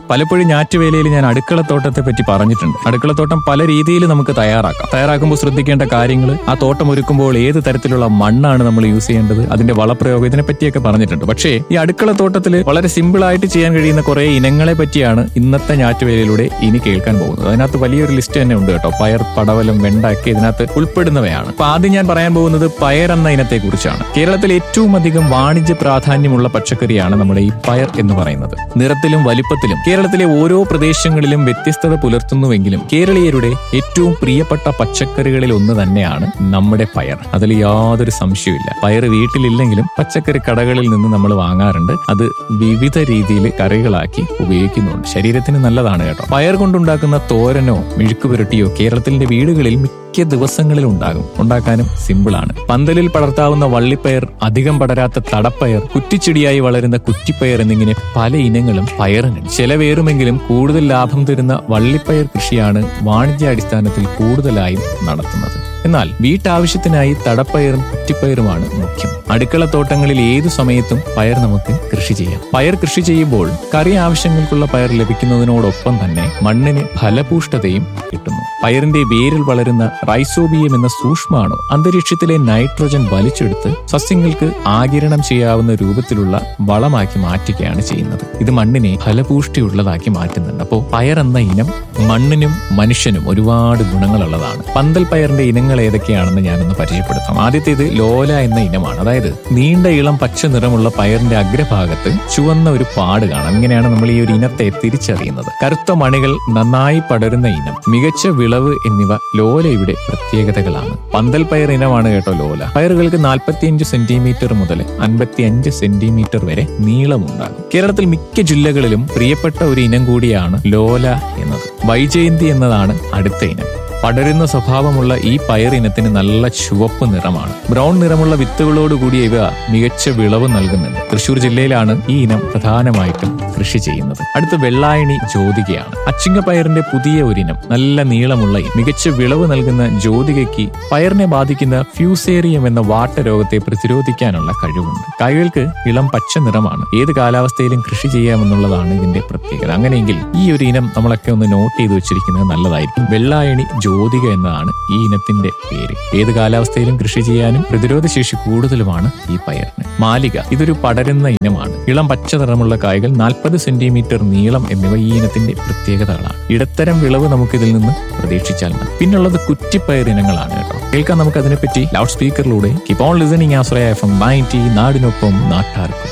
പലപ്പോഴും ഞാറ്റുവേലയിൽ ഞാൻ അടുക്കളത്തോട്ടത്തെ പറ്റി പറഞ്ഞിട്ടുണ്ട് അടുക്കളത്തോട്ടം പല രീതിയിൽ നമുക്ക് തയ്യാറാക്കാം തയ്യാറാക്കുമ്പോൾ ശ്രദ്ധിക്കേണ്ട കാര്യങ്ങൾ ആ തോട്ടം ഒരുക്കുമ്പോൾ ഏത് തരത്തിലുള്ള മണ്ണാണ് നമ്മൾ യൂസ് ചെയ്യേണ്ടത് അതിന്റെ വളപ്രയോഗം ഇതിനെ പറ്റിയൊക്കെ പറഞ്ഞിട്ടുണ്ട് പക്ഷേ ഈ അടുക്കളത്തോട്ടത്തിൽ വളരെ സിമ്പിൾ ആയിട്ട് ചെയ്യാൻ കഴിയുന്ന കുറെ ഇനങ്ങളെ പറ്റിയാണ് ഇന്നത്തെ ഞാറ്റുവേലയിലൂടെ ഇനി കേൾക്കാൻ പോകുന്നത് അതിനകത്ത് വലിയൊരു ലിസ്റ്റ് തന്നെ ഉണ്ട് കേട്ടോ പയർ പടവലം വെണ്ട ഒക്കെ ഇതിനകത്ത് ഉൾപ്പെടുന്നവയാണ് അപ്പൊ ആദ്യം ഞാൻ പറയാൻ പോകുന്നത് പയർ എന്ന ഇനത്തെ കുറിച്ചാണ് കേരളത്തിൽ ഏറ്റവും അധികം വാണിജ്യ പ്രാധാന്യമുള്ള പച്ചക്കറിയാണ് നമ്മുടെ ഈ പയർ എന്ന് പറയുന്നത് നിറത്തിലും വലിപ്പത്തിലും കേരളത്തിലെ ഓരോ പ്രദേശങ്ങളിലും വ്യത്യസ്തത പുലർത്തുന്നുവെങ്കിലും കേരളീയരുടെ ഏറ്റവും പ്രിയപ്പെട്ട പച്ചക്കറികളിൽ ഒന്ന് തന്നെയാണ് നമ്മുടെ പയർ അതിൽ യാതൊരു സംശയമില്ല പയർ വീട്ടിലില്ലെങ്കിലും പച്ചക്കറി കടകളിൽ നിന്ന് നമ്മൾ വാങ്ങാറുണ്ട് അത് വിവിധ രീതിയിൽ കറികളാക്കി ഉപയോഗിക്കുന്നുണ്ട് ശരീരത്തിന് നല്ലതാണ് കേട്ടോ പയർ കൊണ്ടുണ്ടാക്കുന്ന തോരനോ മെഴുക്ക് പുരട്ടിയോ കേരളത്തിന്റെ വീടുകളിൽ മിക്ക ദിവസങ്ങളിൽ ഉണ്ടാകും ഉണ്ടാക്കാനും സിമ്പിളാണ് പന്തലിൽ പടർത്താവുന്ന വള്ളിപ്പയർ അധികം പടരാത്ത തടപ്പയർ കുറ്റിച്ചെടിയായി വളരുന്ന കുറ്റിപ്പയർ എന്നിങ്ങനെ പല ഇനങ്ങളും പയറുണ്ട് ചിലവേറുമെങ്കിലും കൂടുതൽ ലാഭം തരുന്ന വള്ളിപ്പയർ കൃഷിയാണ് വാണിജ്യാടിസ്ഥാനത്തിൽ കൂടുതലായും നടത്തുന്നത് എന്നാൽ വീട്ടാവശ്യത്തിനായി തടപ്പയറും കുറ്റിപ്പയറുമാണ് മുഖ്യം അടുക്കളത്തോട്ടങ്ങളിൽ ഏതു സമയത്തും പയർ നമുക്ക് കൃഷി ചെയ്യാം പയർ കൃഷി ചെയ്യുമ്പോൾ കറി ആവശ്യങ്ങൾക്കുള്ള പയർ ലഭിക്കുന്നതിനോടൊപ്പം തന്നെ മണ്ണിന് ഫലപുഷ്ടതയും കിട്ടുന്നു പയറിന്റെ വേരിൽ വളരുന്ന റൈസോബിയം എന്ന സൂക്ഷ്മാണു അന്തരീക്ഷത്തിലെ നൈട്രോജൻ വലിച്ചെടുത്ത് സസ്യങ്ങൾക്ക് ആകിരണം ചെയ്യാവുന്ന രൂപത്തിലുള്ള വളമാക്കി മാറ്റുകയാണ് ചെയ്യുന്നത് ഇത് മണ്ണിനെ ഫലപുഷ്ടിയുള്ളതാക്കി മാറ്റുന്നുണ്ട് അപ്പോൾ പയർ എന്ന ഇനം മണ്ണിനും മനുഷ്യനും ഒരുപാട് ഗുണങ്ങളുള്ളതാണ് പന്തൽ പയറിന്റെ ഇനങ്ങൾ ഏതൊക്കെയാണെന്ന് ഞാനൊന്ന് പരിചയപ്പെടുത്താം ആദ്യത്തേത് ലോല എന്ന ഇനമാണ് അതായത് നീണ്ട ഇളം പച്ച നിറമുള്ള പയറിന്റെ അഗ്രഭാഗത്ത് ചുവന്ന ഒരു പാട് കാണാം ഇങ്ങനെയാണ് നമ്മൾ ഈ ഒരു ഇനത്തെ തിരിച്ചറിയുന്നത് കറുത്ത മണികൾ നന്നായി പടരുന്ന ഇനം മികച്ച വിളവ് എന്നിവ ലോലയുടെ പ്രത്യേകതകളാണ് പന്തൽ പയർ ഇനമാണ് കേട്ടോ ലോല പയറുകൾക്ക് നാൽപ്പത്തിയഞ്ച് സെന്റിമീറ്റർ മുതൽ അൻപത്തിയഞ്ച് സെന്റിമീറ്റർ വരെ നീളമുണ്ടാകും കേരളത്തിൽ മിക്ക ജില്ലകളിലും പ്രിയപ്പെട്ട ഒരു ഇനം കൂടിയാണ് ലോല എന്നത് വൈജയന്തി എന്നതാണ് അടുത്ത ഇനം പടരുന്ന സ്വഭാവമുള്ള ഈ പയർ ഇനത്തിന് നല്ല ചുവപ്പ് നിറമാണ് ബ്രൗൺ നിറമുള്ള വിത്തുകളോട് കൂടിയ ഇവ മികച്ച വിളവ് നൽകുന്നുണ്ട് തൃശൂർ ജില്ലയിലാണ് ഈ ഇനം പ്രധാനമായിട്ടും കൃഷി ചെയ്യുന്നത് അടുത്ത വെള്ളായണി ജ്യോതികയാണ് അച്ചിങ്ങ പയറിന്റെ പുതിയ ഒരിനം നല്ല നീളമുള്ള ഇനം. മികച്ച വിളവ് നൽകുന്ന ജ്യോതികയ്ക്ക് പയറിനെ ബാധിക്കുന്ന ഫ്യൂസേറിയം എന്ന വാട്ടരോഗത്തെ പ്രതിരോധിക്കാനുള്ള കഴിവുണ്ട് കായകൾക്ക് ഇളം പച്ച നിറമാണ് ഏത് കാലാവസ്ഥയിലും കൃഷി ചെയ്യാമെന്നുള്ളതാണ് ഇതിന്റെ പ്രത്യേകത അങ്ങനെയെങ്കിൽ ഈ ഒരു ഇനം നമ്മളൊക്കെ ഒന്ന് നോട്ട് ചെയ്ത് വെച്ചിരിക്കുന്നത് നല്ലതായിരിക്കും വെള്ളായണി ജ്യോതിക എന്നതാണ് ഈ ഇനത്തിന്റെ പേര് ഏത് കാലാവസ്ഥയിലും കൃഷി ചെയ്യാനും പ്രതിരോധ ശേഷി കൂടുതലുമാണ് ഈ പയറിന് മാലിക ഇതൊരു പടരുന്ന ഇനമാണ് ഇളം പച്ച നിറമുള്ള കായകൾ നാൽപ്പത് സെന്റിമീറ്റർ നീളം എന്നിവ ഈ ഇനത്തിന്റെ പ്രത്യേകതകളാണ് ഇടത്തരം വിളവ് നമുക്ക് ഇതിൽ നിന്ന് പ്രതീക്ഷിച്ചാൽ മതി പിന്നുള്ളത് കുറ്റിപ്പയർ ഇനങ്ങളാണ് കേട്ടോ കേൾക്കാൻ നമുക്ക് അതിനെപ്പറ്റി ലൗഡ് സ്പീക്കറിലൂടെ keep on listening Ashraya F M ninety നാടിനൊപ്പം നാട്ടാർക്കും